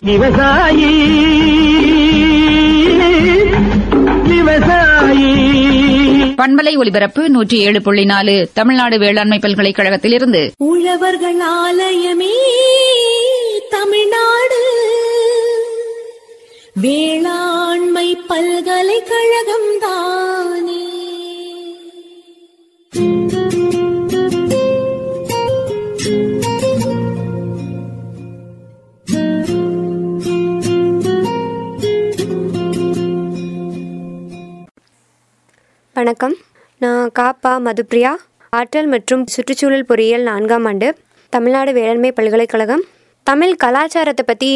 விவசாயி விவசாயி பண்பலை ஒலிபரப்பு நூற்றி ஏழு புள்ளி நாலு தமிழ்நாடு வேளாண்மை பல்கலைக்கழகத்திலிருந்து உழவர்கள் ஆலயமே தமிழ்நாடு வேளாண்மை பல்கலைக்கழகம் தானே வணக்கம் நான் காப்பா மதுப்ரியா ஆற்றல் மற்றும் சுற்றுச்சூழல் பொறியியல் நான்காம் ஆண்டு தமிழ்நாடு வேளாண்மை பல்கலைக்கழகம் தமிழ் கலாச்சாரத்தை பற்றி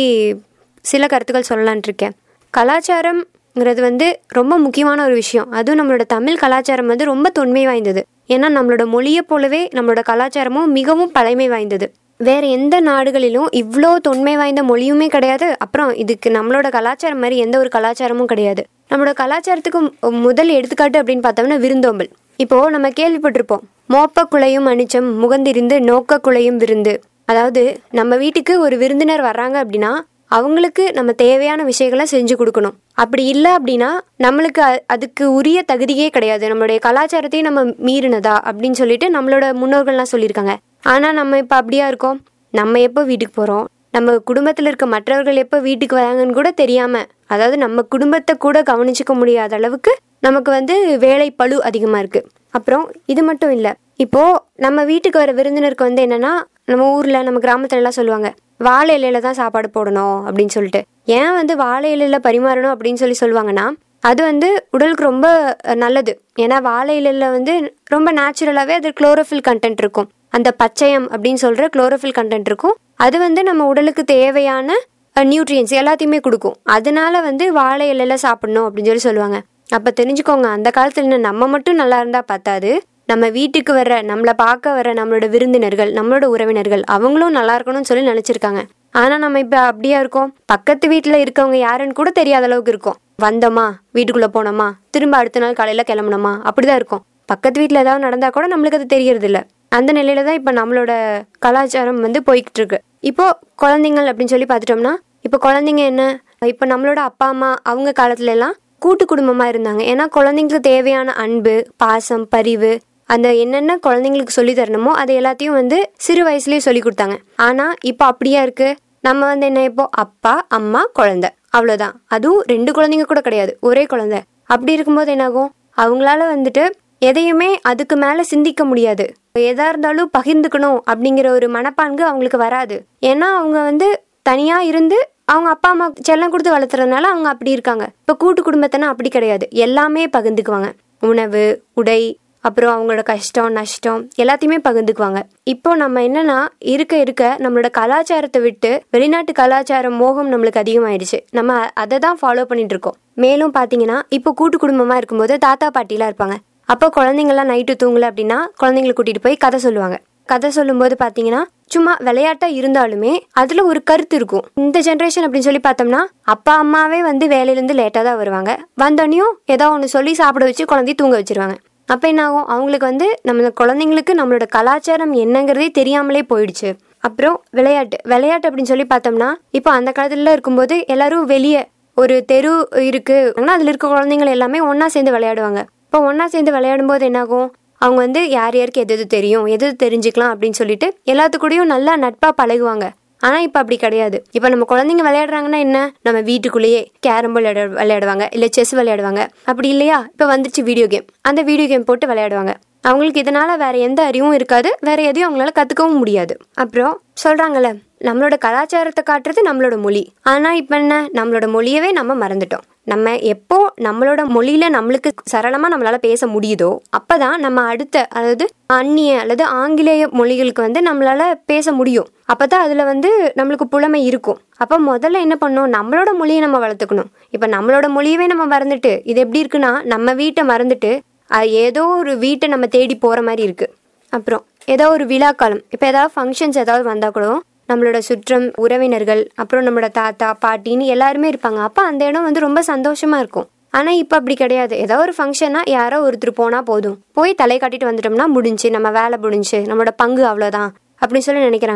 சில கருத்துக்கள் சொல்லலான்ட்டு இருக்கேன் கலாச்சாரம்ங்கிறது வந்து ரொம்ப முக்கியமான ஒரு விஷயம் அதுவும் நம்மளோட தமிழ் கலாச்சாரம் வந்து ரொம்ப தொன்மை வாய்ந்தது ஏன்னா நம்மளோட மொழியை போலவே நம்மளோட கலாச்சாரமும் மிகவும் பழமை வாய்ந்தது வேற எந்த நாடுகளிலும் இவ்வளோ தொன்மை வாய்ந்த மொழியுமே கிடையாது அப்புறம் இதுக்கு நம்மளோட கலாச்சாரம் மாதிரி எந்த ஒரு கலாச்சாரமும் கிடையாது நம்மளோட கலாச்சாரத்துக்கு மு- முதல் எடுத்துக்காட்டு அப்படின்னு பார்த்தோம்னா விருந்தோம்பல் இப்போ நம்ம கேள்விப்பட்டிருப்போம் மோப்ப குலையும் அனிச்சம் முகந்திரிந்து நோக்க குலையும் விருந்து அதாவது நம்ம வீட்டுக்கு ஒரு விருந்தினர் வர்றாங்க அப்படின்னா அவங்களுக்கு நம்ம தேவையான விஷயங்களை செஞ்சு கொடுக்கணும் அப்படி இல்லை அப்படின்னா நம்மளுக்கு அ- அதுக்கு உரிய தகுதியே கிடையாது நம்மளுடைய கலாச்சாரத்தையும் நம்ம மீறினதா அப்படின்னு சொல்லிட்டு நம்மளோட முன்னோர்கள்லாம் சொல்லியிருக்காங்க ஆனால் நம்ம இப்போ அப்படியா இருக்கோம் நம்ம எப்போ வீட்டுக்கு போகிறோம் நம்ம குடும்பத்தில் இருக்க மற்றவர்கள் எப்போ வீட்டுக்கு வராங்கன்னு கூட தெரியாம அதாவது நம்ம குடும்பத்தை கூட கவனிச்சுக்க முடியாத அளவுக்கு நமக்கு வந்து வேலை பளு அதிகமாக இருக்கு அப்புறம் இது மட்டும் இல்லை இப்போ நம்ம வீட்டுக்கு வர விருந்தினருக்கு வந்து என்னன்னா நம்ம ஊர்ல நம்ம கிராமத்துல எல்லாம் சொல்லுவாங்க வாழை இலையில தான் சாப்பாடு போடணும் அப்படின்னு சொல்லிட்டு ஏன் வந்து வாழை இலையில பரிமாறணும் அப்படின்னு சொல்லி சொல்லுவாங்கன்னா அது வந்து உடலுக்கு ரொம்ப அஹ், நல்லது ஏன்னா வாழை இலையில வந்து ரொம்ப நேச்சுரலாகவே அது குளோரோஃபில் கண்டென்ட் இருக்கும் அந்த பச்சையம் அப்படின்னு சொல்ற குளோரோஃபில் கண்டென்ட் இருக்கும் அது வந்து நம்ம உடலுக்கு தேவையான நியூட்ரியன்ஸ் எல்லாத்தையுமே கொடுக்கும் அதனால வந்து வாழை இலையில சாப்பிடணும் அப்படின்னு சொல்லி சொல்லுவாங்க அப்ப தெரிஞ்சுக்கோங்க அந்த காலத்துல என்ன நம்ம மட்டும் நல்லா இருந்தா பத்தாது நம்ம வீட்டுக்கு வர்ற நம்மளை பார்க்க வர நம்மளோட விருந்தினர்கள் நம்மளோட உறவினர்கள் அவங்களும் நல்லா இருக்கணும்னு சொல்லி நினைச்சிருக்காங்க ஆனா நம்ம இப்ப அப்படியா இருக்கோம் பக்கத்து வீட்டுல இருக்கவங்க யாருன்னு கூட தெரியாத அளவுக்கு இருக்கோம் வந்தோமா வீட்டுக்குள்ள போனோமா திரும்ப அடுத்த நாள் காலையில கிளம்புனோமா அப்படிதான் இருக்கும் பக்கத்து வீட்டுல ஏதாவது நடந்தா கூட நம்மளுக்கு அது தெரியறது இல்ல அந்த நிலையில தான் இப்ப நம்மளோட கலாச்சாரம் வந்து போய்கிட்டு இருக்கு இப்போ குழந்தைங்கள் அப்படின்னு சொல்லி பார்த்துட்டோம்னா இப்போ குழந்தைங்க என்ன இப்போ நம்மளோட அப்பா அம்மா அவங்க காலத்துல எல்லாம் கூட்டு குடும்பமா இருந்தாங்க ஏன்னா குழந்தைங்களுக்கு தேவையான அன்பு பாசம் பரிவு அந்த என்னென்ன குழந்தைங்களுக்கு சொல்லி தரணுமோ அது எல்லாத்தையும் வந்து சிறு வயசுலயே சொல்லி கொடுத்தாங்க ஆனா இப்போ அப்படியா இருக்கு நம்ம வந்து என்ன இப்போ அப்பா அம்மா குழந்தை அவ்வளவுதான் அதுவும் ரெண்டு குழந்தைங்க கூட கிடையாது ஒரே குழந்தை அப்படி இருக்கும்போது என்னாகும் அவங்களால வந்துட்டு எதையுமே அதுக்கு மேல சிந்திக்க முடியாது எதா இருந்தாலும் பகிர்ந்துக்கணும் அப்படிங்கிற ஒரு மனப்பான்கு அவங்களுக்கு வராது ஏன்னா அவங்க வந்து தனியா இருந்து அவங்க அப்பா அம்மா செல்லம் கொடுத்து வளர்த்துறதுனால அவங்க அப்படி இருக்காங்க இப்ப கூட்டு குடும்பத்தினா அப்படி கிடையாது எல்லாமே பகிர்ந்துக்குவாங்க உணவு உடை அப்புறம் அவங்களோட கஷ்டம் நஷ்டம் எல்லாத்தையுமே பகிர்ந்துக்குவாங்க இப்போ நம்ம என்னன்னா இருக்க இருக்க நம்மளோட கலாச்சாரத்தை விட்டு வெளிநாட்டு கலாச்சார மோகம் நம்மளுக்கு அதிகமாயிடுச்சு நம்ம அதை தான் ஃபாலோ பண்ணிட்டு இருக்கோம் மேலும் பாத்தீங்கன்னா இப்போ கூட்டு குடும்பமா இருக்கும்போது தாத்தா பாட்டிலாம் இருப்பாங்க அப்போ குழந்தைங்கலாம் நைட்டு தூங்கல அப்படின்னா குழந்தைங்களை கூட்டிட்டு போய் கதை சொல்லுவாங்க கதை சொல்லும்போது பாத்தீங்கன்னா சும்மா விளையாட்டா இருந்தாலுமே அதுல ஒரு கருத்து இருக்கும் இந்த ஜென்ரேஷன் அப்படின்னு சொல்லி பார்த்தோம்னா அப்பா அம்மாவே வந்து வேலையில இருந்து லேட்டா தான் வருவாங்க வந்தோடனையும் ஏதோ ஒன்று சொல்லி சாப்பிட வச்சு குழந்தைய தூங்க வச்சிருவாங்க அப்ப என்ன ஆகும் அவங்களுக்கு வந்து நம்ம குழந்தைங்களுக்கு நம்மளோட கலாச்சாரம் என்னங்கிறதே தெரியாமலே போயிடுச்சு அப்புறம் விளையாட்டு விளையாட்டு அப்படின்னு சொல்லி பார்த்தோம்னா இப்போ அந்த காலத்துல இருக்கும்போது எல்லாரும் வெளியே ஒரு தெரு இருக்கு ஆனா அதுல இருக்க குழந்தைங்கள் எல்லாமே ஒண்ணா சேர்ந்து விளையாடுவாங்க இப்போ ஒண்ணா சேர்ந்து விளையாடும் போது என்னாகும் அவங்க வந்து யார் யாருக்கு எது எது தெரியும் எது எது தெரிஞ்சுக்கலாம் அப்படின்னு சொல்லிட்டு எல்லாத்துக்கூடயும் நல்லா நட்பா பழகுவாங்க ஆனா இப்ப அப்படி கிடையாது இப்ப நம்ம குழந்தைங்க விளையாடுறாங்கன்னா என்ன நம்ம வீட்டுக்குள்ளேயே கேரம் விளையாட விளையாடுவாங்க இல்ல செஸ் விளையாடுவாங்க அப்படி இல்லையா இப்ப வந்துச்சு வீடியோ கேம் அந்த வீடியோ கேம் போட்டு விளையாடுவாங்க அவங்களுக்கு இதனால வேற எந்த அறிவும் இருக்காது வேற எதையும் அவங்களால கத்துக்கவும் முடியாது அப்புறம் சொல்றாங்கல்ல நம்மளோட கலாச்சாரத்தை காட்டுறது நம்மளோட மொழி ஆனா இப்ப என்ன நம்மளோட மொழியவே நம்ம மறந்துட்டோம் நம்ம எப்போ நம்மளோட மொழியில நம்மளுக்கு சரளமா நம்மளால பேச முடியுதோ அப்பதான் நம்ம அடுத்த அதாவது அந்நிய அல்லது ஆங்கிலேய மொழிகளுக்கு வந்து நம்மளால பேச முடியும் அப்பதான் அதுல வந்து நம்மளுக்கு புலமை இருக்கும் அப்ப முதல்ல என்ன பண்ணணும் நம்மளோட மொழியை நம்ம வளர்த்துக்கணும் இப்ப நம்மளோட மொழியவே நம்ம மறந்துட்டு இது எப்படி இருக்குன்னா நம்ம வீட்டை மறந்துட்டு அஹ், ஏதோ ஒரு வீட்டை நம்ம தேடி போற மாதிரி இருக்கு அப்புறம் ஏதோ ஒரு விழா காலம் இப்போ ஏதாவது ஃபங்க்ஷன்ஸ் ஏதாவது வந்தால் கூட நம்மளோட சுற்றம் உறவினர்கள் அப்புறம் நம்மளோட தாத்தா பாட்டின்னு எல்லாருமே இருப்பாங்க அப்போ அந்த இடம் வந்து ரொம்ப சந்தோஷமா இருக்கும் ஆனால் இப்போ அப்படி கிடையாது ஏதோ ஒரு ஃபங்க்ஷனா யாரோ ஒருத்தர் போனால் போதும் போய் தலை காட்டிட்டு வந்துட்டோம்னா முடிஞ்சு நம்ம வேலை முடிஞ்சு நம்மளோட பங்கு அவ்வளோதான் அப்படின்னு சொல்லி நினைக்கிறாங்க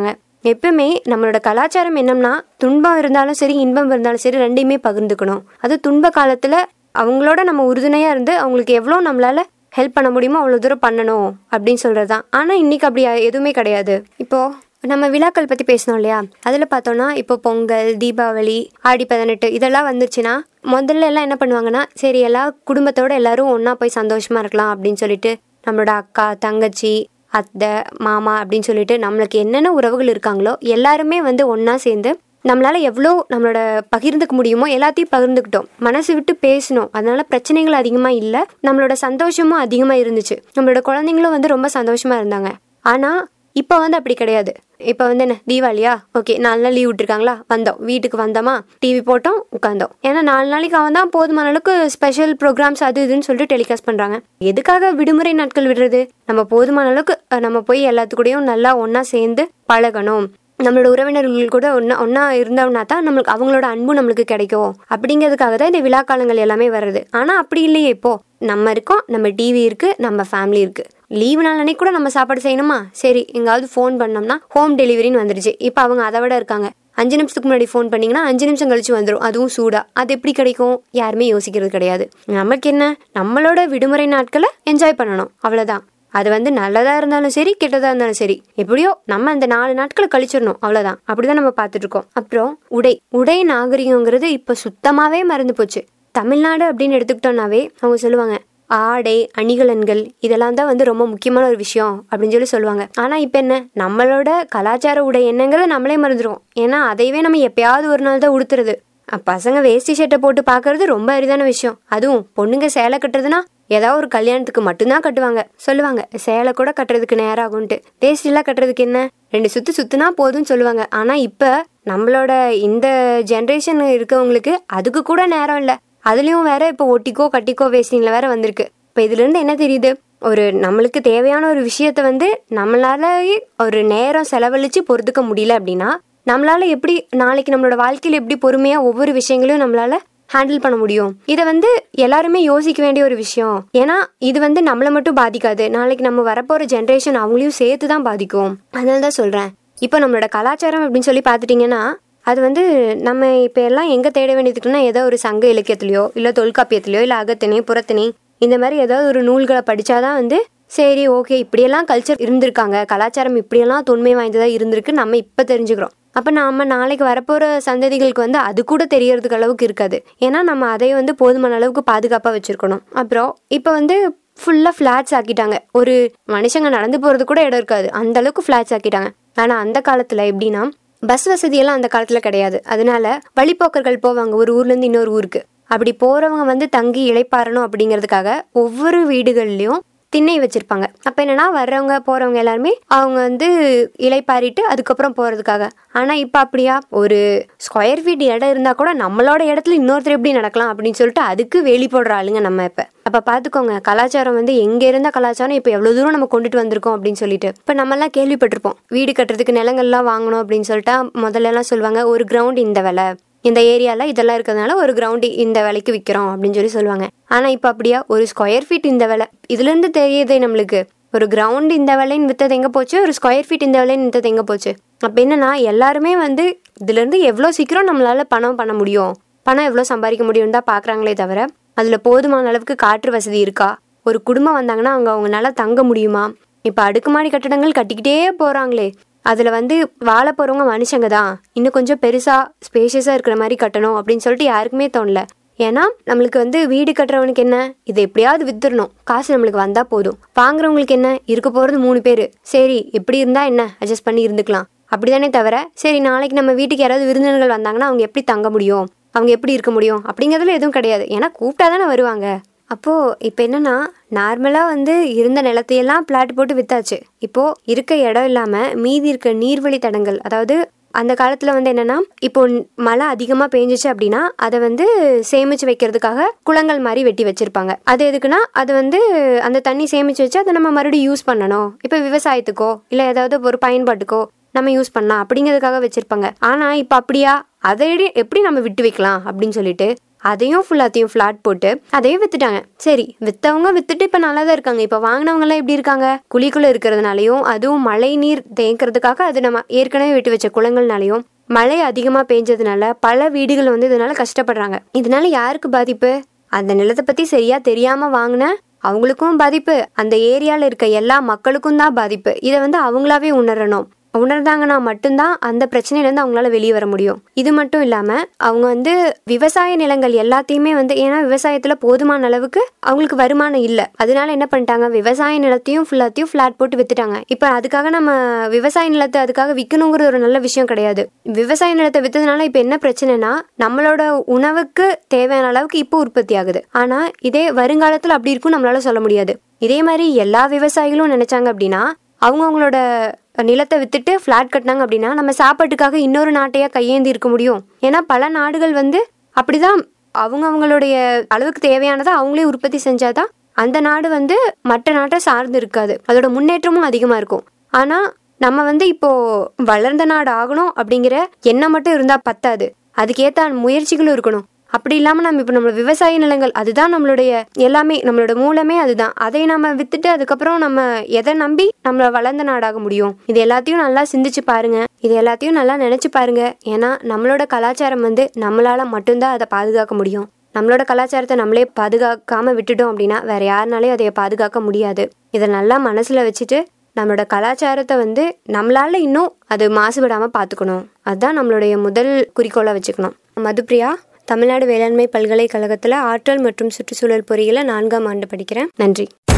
எப்பவுமே நம்மளோட கலாச்சாரம் என்னம்னா துன்பம் இருந்தாலும் சரி இன்பம் இருந்தாலும் சரி ரெண்டையுமே பகிர்ந்துக்கணும் அது துன்ப காலத்துல அவங்களோட நம்ம உறுதுணையா இருந்து அவங்களுக்கு எவ்வளோ நம்மளால ஹெல்ப் பண்ண முடியுமோ அவ்வளோ தூரம் பண்ணணும் அப்படின்னு சொல்கிறது தான் ஆனால் இன்னைக்கு அப்படி எதுவுமே கிடையாது இப்போ நம்ம விழாக்கள் பற்றி பேசணும் இல்லையா அதில் பார்த்தோன்னா இப்போ பொங்கல் தீபாவளி ஆடி பதினெட்டு இதெல்லாம் வந்துருச்சுன்னா முதல்ல எல்லாம் என்ன பண்ணுவாங்கன்னா சரி எல்லா குடும்பத்தோட எல்லாரும் ஒன்றா போய் சந்தோஷமா இருக்கலாம் அப்படின்னு சொல்லிட்டு நம்மளோட அக்கா தங்கச்சி அத்தை மாமா அப்படின்னு சொல்லிட்டு நம்மளுக்கு என்னென்ன உறவுகள் இருக்காங்களோ எல்லாருமே வந்து ஒன்றா சேர்ந்து நம்மளால எவ்வளோ நம்மளோட பகிர்ந்துக்க முடியுமோ எல்லாத்தையும் பகிர்ந்துக்கிட்டோம் மனசு விட்டு பேசணும் அதனால பிரச்சனைகள் அதிகமாக இல்லை நம்மளோட சந்தோஷமும் அதிகமாக இருந்துச்சு நம்மளோட குழந்தைங்களும் வந்து ரொம்ப சந்தோஷமா இருந்தாங்க ஆனால் இப்போ வந்து அப்படி கிடையாது இப்போ வந்து என்ன தீபாவளியா ஓகே நாலு நாள் லீவ் விட்டுருக்காங்களா வந்தோம் வீட்டுக்கு வந்தோமா டிவி போட்டோம் உட்காந்தோம் ஏன்னா நாலு நாளைக்கு அவன் தான் போதுமான அளவுக்கு ஸ்பெஷல் ப்ரோக்ராம்ஸ் அது இதுன்னு சொல்லிட்டு டெலிகாஸ்ட் பண்ணுறாங்க எதுக்காக விடுமுறை நாட்கள் விடுறது நம்ம போதுமான அளவுக்கு அஹ், நம்ம போய் எல்லாத்துக்கூடயும் நல்லா ஒன்றா சேர்ந்து பழகணும் நம்மளோட உறவினர்கள் கூட ஒன்றா ஒன்றா இருந்தோம்னா தான் நம்மளுக்கு அவங்களோட அன்பு நம்மளுக்கு கிடைக்கும் அப்படிங்கிறதுக்காக தான் இந்த விழா காலங்கள் எல்லாமே வருது ஆனால் அப்படி இல்லையே இப்போ நம்ம இருக்கோம் நம்ம டிவி இருக்கு நம்ம ஃபேமிலி இருக்கு லீவு நாள் அன்னைக்கு கூட நம்ம சாப்பாடு செய்யணுமா சரி எங்காவது ஃபோன் பண்ணோம்னா ஹோம் டெலிவரின்னு வந்துருச்சு இப்போ அவங்க அதை விட இருக்காங்க அஞ்சு நிமிஷத்துக்கு முன்னாடி ஃபோன் பண்ணீங்கன்னா அஞ்சு நிமிஷம் கழிச்சு வந்துடும் அதுவும் சூடா அது எப்படி கிடைக்கும் யாருமே யோசிக்கிறது கிடையாது நமக்கு என்ன நம்மளோட விடுமுறை நாட்களை என்ஜாய் பண்ணணும் அவ்வளோதான் அது வந்து நல்லதா இருந்தாலும் சரி கெட்டதா இருந்தாலும் சரி எப்படியோ நம்ம அந்த நாலு நாட்களை கழிச்சிடணும் அவ்வளவுதான் அப்படிதான் நம்ம பார்த்துட்டு இருக்கோம் அப்புறம் உடை உடை நாகரிகங்கிறது இப்ப சுத்தமாவே மறந்து போச்சு தமிழ்நாடு அப்படின்னு எடுத்துக்கிட்டோம்னாவே அவங்க சொல்லுவாங்க ஆடை அணிகலன்கள் இதெல்லாம் தான் வந்து ரொம்ப முக்கியமான ஒரு விஷயம் அப்படின்னு சொல்லி சொல்லுவாங்க ஆனா இப்ப என்ன நம்மளோட கலாச்சார உடை என்னங்கிறத நம்மளே மறந்துடுவோம் ஏன்னா அதையவே நம்ம எப்பயாவது ஒரு நாள் தான் உடுத்துறது அஹ் பசங்க வேஷ்டி ஷர்ட்டை போட்டு பார்க்கறது ரொம்ப அரிதான விஷயம் அதுவும் பொண்ணுங்க சேலை கட்டுறதுனா ஏதாவது ஒரு கல்யாணத்துக்கு மட்டும்தான் கட்டுவாங்க சொல்லுவாங்க சேலை கூட கட்டுறதுக்கு நேரம் ஆகும்ட்டு வேஷ்டிலாம் கட்டுறதுக்கு என்ன ரெண்டு சுத்து சுத்துனா போதும்னு சொல்லுவாங்க ஆனா இப்ப நம்மளோட இந்த ஜென்ரேஷன் இருக்கவங்களுக்கு அதுக்கு கூட நேரம் இல்ல அதுலயும் வேற இப்போ ஒட்டிக்கோ கட்டிக்கோ வேஷ்டின்ல வேற வந்திருக்கு இப்ப இதுல இருந்து என்ன தெரியுது ஒரு நம்மளுக்கு தேவையான ஒரு விஷயத்த வந்து நம்மளாலேயே ஒரு நேரம் செலவழிச்சு பொறுத்துக்க முடியல அப்படின்னா நம்மளால எப்படி நாளைக்கு நம்மளோட வாழ்க்கையில எப்படி பொறுமையா ஒவ்வொரு விஷயங்களையும் நம்மளால ஹேண்டில் பண்ண முடியும் இதை வந்து எல்லாருமே யோசிக்க வேண்டிய ஒரு விஷயம் ஏன்னா இது வந்து நம்மளை மட்டும் பாதிக்காது நாளைக்கு நம்ம வரப்போற ஜென்ரேஷன் அவங்களையும் சேர்த்து தான் பாதிக்கும் அதனால தான் சொல்றேன் இப்போ நம்மளோட கலாச்சாரம் அப்படின்னு சொல்லி பார்த்துட்டிங்கன்னா அது வந்து நம்ம இப்போ எல்லாம் எங்கே தேட வேண்டியதுக்குன்னா ஏதோ ஒரு சங்க இலக்கியத்திலையோ இல்லை தொல்காப்பியத்திலையோ இல்லை அகத்திணை புறத்திணை இந்த மாதிரி ஏதாவது ஒரு நூல்களை படிச்சாதான் வந்து சரி ஓகே இப்படியெல்லாம் கல்ச்சர் இருந்திருக்காங்க கலாச்சாரம் இப்படியெல்லாம் தொன்மை வாய்ந்ததாக இருந்திருக்கு நம்ம இப்போ தெரிஞ்சுக்கிறோம் அப்போ நாம நாளைக்கு வரப்போகிற சந்ததிகளுக்கு வந்து அது கூட தெரியறதுக்கு அளவுக்கு இருக்காது ஏன்னா நம்ம அதை வந்து போதுமான அளவுக்கு பாதுகாப்பாக வச்சுருக்கணும் அப்புறம் இப்போ வந்து ஃபுல்லாக ஃப்ளாட்ஸ் ஆக்கிட்டாங்க ஒரு மனுஷங்க நடந்து போகிறது கூட இடம் இருக்காது அந்த அளவுக்கு ஃப்ளாட்ஸ் ஆக்கிட்டாங்க ஆனால் அந்த காலத்தில் எப்படின்னா பஸ் வசதியெல்லாம் அந்த காலத்தில் கிடையாது அதனால வழிப்போக்கர்கள் போவாங்க ஒரு ஊர்லேருந்து இன்னொரு ஊருக்கு அப்படி போகிறவங்க வந்து தங்கி இளைப்பாறணும் அப்படிங்கிறதுக்காக ஒவ்வொரு வீடுகள்லையும் திண்ணை வச்சிருப்பாங்க அப்ப என்னன்னா வர்றவங்க போறவங்க எல்லாருமே அவங்க வந்து இலைப்பாரிட்டு அதுக்கப்புறம் போறதுக்காக ஆனா இப்ப அப்படியா ஒரு ஸ்கொயர் ஃபீட் இடம் இருந்தா கூட நம்மளோட இடத்துல இன்னொருத்தர் எப்படி நடக்கலாம் அப்படின்னு சொல்லிட்டு அதுக்கு வேலி போடுற ஆளுங்க நம்ம இப்ப அப்ப பாத்துக்கோங்க கலாச்சாரம் வந்து எங்க இருந்த கலாச்சாரம் இப்ப எவ்வளவு தூரம் நம்ம கொண்டுட்டு வந்திருக்கோம் அப்படின்னு சொல்லிட்டு இப்ப நம்ம எல்லாம் கேள்விப்பட்டிருப்போம் வீடு கட்டுறதுக்கு நிலங்கள்லாம் வாங்கணும் அப்படின்னு சொல்லிட்டா முதல்ல எல்லாம் சொல்லுவாங்க ஒரு கிரவுண்ட் இந்த விலை இந்த ஏரியால இதெல்லாம் இருக்கிறதுனால ஒரு கிரவுண்ட் இந்த விலைக்கு விற்கிறோம் அப்படின்னு சொல்லி சொல்லுவாங்க ஆனா இப்ப அப்படியா ஒரு ஸ்கொயர் ஃபீட் இந்த விலை இதுல இருந்து தெரியுதே நம்மளுக்கு ஒரு கிரவுண்ட் இந்த விலைன்னு வித்தது எங்க போச்சு ஒரு ஸ்கொயர் ஃபீட் இந்த விலைன்னு வித்தது எங்க போச்சு அப்ப என்னன்னா எல்லாருமே வந்து இதுல இருந்து எவ்வளவு சீக்கிரம் நம்மளால பணம் பண்ண முடியும் பணம் எவ்வளவு சம்பாதிக்க முடியும் தான் பாக்குறாங்களே தவிர அதுல போதுமான அளவுக்கு காற்று வசதி இருக்கா ஒரு குடும்பம் வந்தாங்கன்னா அவங்க அவங்கனால தங்க முடியுமா இப்ப அடுக்குமாடி கட்டடங்கள் கட்டிக்கிட்டே போறாங்களே அதுல வந்து வாழ போறவங்க மனுஷங்க தான் இன்னும் கொஞ்சம் பெருசா ஸ்பேஷியஸா இருக்கிற மாதிரி கட்டணும் அப்படின்னு சொல்லிட்டு யாருக்குமே தோணல ஏன்னா நம்மளுக்கு வந்து வீடு கட்டுறவனுக்கு என்ன இதை எப்படியாவது வித்துடணும் காசு நம்மளுக்கு வந்தா போதும் வாங்குறவங்களுக்கு என்ன இருக்க போறது மூணு பேரு சரி எப்படி இருந்தா என்ன அட்ஜஸ்ட் பண்ணி இருந்துக்கலாம் அப்படிதானே தவிர சரி நாளைக்கு நம்ம வீட்டுக்கு யாராவது விருந்தினர்கள் வந்தாங்கன்னா அவங்க எப்படி தங்க முடியும் அவங்க எப்படி இருக்க முடியும் அப்படிங்கிறதுல எதுவும் கிடையாது ஏன்னா கூப்பிட்டா தானே வருவாங்க அப்போ இப்போ என்னன்னா நார்மலா வந்து இருந்த நிலத்தையெல்லாம் பிளாட் போட்டு வித்தாச்சு இப்போ இருக்க இடம் இல்லாம மீதி இருக்க நீர்வழி தடங்கள் அதாவது அந்த காலத்துல வந்து என்னன்னா இப்போ மழை அதிகமா பெஞ்சிச்சு அப்படின்னா அதை வந்து சேமிச்சு வைக்கிறதுக்காக குளங்கள் மாதிரி வெட்டி வச்சிருப்பாங்க அது எதுக்குன்னா அது வந்து அந்த தண்ணி சேமிச்சு வச்சு அதை நம்ம மறுபடியும் யூஸ் பண்ணணும் இப்போ விவசாயத்துக்கோ இல்ல ஏதாவது ஒரு பயன்பாட்டுக்கோ நம்ம யூஸ் பண்ணலாம் அப்படிங்கிறதுக்காக வச்சிருப்பாங்க ஆனா இப்ப அப்படியா அதை எப்படி நம்ம விட்டு வைக்கலாம் அப்படின்னு சொல்லிட்டு அதையும் ஃபுல்லாத்தையும் ஃப்ளாட் போட்டு அதையும் வித்துட்டாங்க சரி வித்தவங்க வித்துட்டு இப்போ நல்லா தான் இருக்காங்க இப்போ வாங்கினவங்கலாம் எப்படி இருக்காங்க குழிக்குள்ள இருக்கிறதுனாலையும் அதுவும் மழை நீர் தேங்கிறதுக்காக அது நம்ம ஏற்கனவே விட்டு வச்ச குளங்கள்னாலையும் மழை அதிகமாக பெஞ்சதுனால பல வீடுகள் வந்து இதனால கஷ்டப்படுறாங்க இதனால யாருக்கு பாதிப்பு அந்த நிலத்தை பத்தி சரியா தெரியாம வாங்கின அவங்களுக்கும் பாதிப்பு அந்த ஏரியால இருக்க எல்லா மக்களுக்கும் தான் பாதிப்பு இதை வந்து அவங்களாவே உணரணும் உணர்ந்தாங்கன்னா மட்டும்தான் அந்த பிரச்சனையிலேருந்து அவங்களால வெளியே வர முடியும் இது மட்டும் இல்லாம அவங்க வந்து விவசாய நிலங்கள் எல்லாத்தையுமே வந்து ஏன்னா விவசாயத்துல போதுமான அளவுக்கு அவங்களுக்கு வருமானம் இல்லை அதனால என்ன பண்ணிட்டாங்க விவசாய நிலத்தையும் ஃபுல்லாத்தையும் ஃபிளாட் போட்டு வித்துட்டாங்க இப்போ அதுக்காக நம்ம விவசாய நிலத்தை அதுக்காக விற்கணுங்கிறது ஒரு நல்ல விஷயம் கிடையாது விவசாய நிலத்தை வித்ததுனால இப்போ என்ன பிரச்சனைனா நம்மளோட உணவுக்கு தேவையான அளவுக்கு இப்போ உற்பத்தி ஆகுது ஆனா இதே வருங்காலத்துல அப்படி இருக்கும் நம்மளால சொல்ல முடியாது இதே மாதிரி எல்லா விவசாயிகளும் நினைச்சாங்க அப்படின்னா அவங்கவுங்களோட நிலத்தை வித்துட்டு ஃப்ளாட் கட்டினாங்க அப்படின்னா நம்ம சாப்பாட்டுக்காக இன்னொரு நாட்டையா கையேந்தி இருக்க முடியும் ஏன்னா பல நாடுகள் வந்து அப்படிதான் அவங்க அவங்களுடைய அளவுக்கு தேவையானதை அவங்களே உற்பத்தி செஞ்சாதான் அந்த நாடு வந்து மற்ற நாட்டை சார்ந்து இருக்காது அதோட முன்னேற்றமும் அதிகமா இருக்கும் ஆனா நம்ம வந்து இப்போ வளர்ந்த நாடு ஆகணும் அப்படிங்கிற எண்ணம் மட்டும் இருந்தா பத்தாது அதுக்கேத்த முயற்சிகளும் இருக்கணும் அப்படி இல்லாம நம்ம இப்போ நம்மளோட விவசாய நிலங்கள் அதுதான் நம்மளுடைய எல்லாமே நம்மளோட மூலமே அதுதான் அதை நம்ம வித்துட்டு அதுக்கப்புறம் நம்ம எதை நம்பி நம்மள வளர்ந்த நாடாக முடியும் இது எல்லாத்தையும் நல்லா சிந்திச்சு பாருங்க இது எல்லாத்தையும் நல்லா நினைச்சு பாருங்க ஏன்னா நம்மளோட கலாச்சாரம் வந்து நம்மளால மட்டும்தான் அதை பாதுகாக்க முடியும் நம்மளோட கலாச்சாரத்தை நம்மளே பாதுகாக்காம விட்டுட்டோம் அப்படின்னா வேற யாருனாலையும் அதை பாதுகாக்க முடியாது இதை நல்லா மனசுல வச்சுட்டு நம்மளோட கலாச்சாரத்தை வந்து நம்மளால இன்னும் அது மாசுபடாம பார்த்துக்கணும் அதுதான் நம்மளுடைய முதல் குறிக்கோளா வச்சுக்கணும் மதுப்ரியா தமிழ்நாடு வேளாண்மை பல்கலைக்கழகத்தில் ஆற்றல் மற்றும் சுற்றுச்சூழல் பொறியியல நான்காம் ஆண்டு படிக்கிறேன் நன்றி